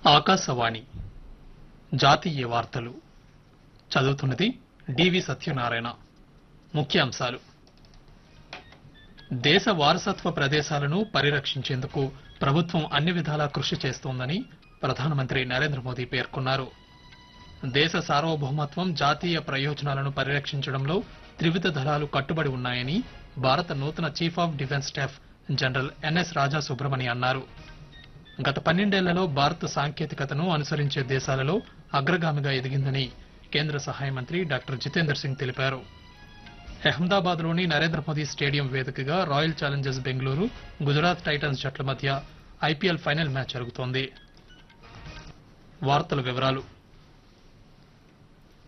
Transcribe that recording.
ఆకాశవాణి జాతీయ వార్తలు చదువుతున్నది డివి సత్యనారాయణ ముఖ్యాంశాలు దేశ వారసత్వ ప్రదేశాలను పరిరక్షించేందుకు ప్రభుత్వం అన్ని విధాలా కృషి చేస్తోందని ప్రధానమంత్రి నరేంద్ర మోదీ పేర్కొన్నారు దేశ సార్వభౌమత్వం జాతీయ ప్రయోజనాలను పరిరక్షించడంలో త్రివిధ దళాలు కట్టుబడి ఉన్నాయని భారత నూతన chief of defence staff general N S Raja Subramani అన్నారు గత పన్నెండేళ్లలో భారత్ సాంకేతికతను అనుసరించే దేశాలలో అగ్రగామిగా ఎదిగిందని కేంద్ర సహాయ మంత్రి డాక్టర్ జితేందర్ సింగ్ తెలిపారు అహ్మదాబాద్ లోని నరేంద్ర మోదీ స్టేడియం వేదికగా royal challengers Bengaluru Gujarat titans జట్ల మధ్య ఐపీఎల్ ఫైనల్ మ్యాచ్ జరుగుతోంది వార్తల వివరాలు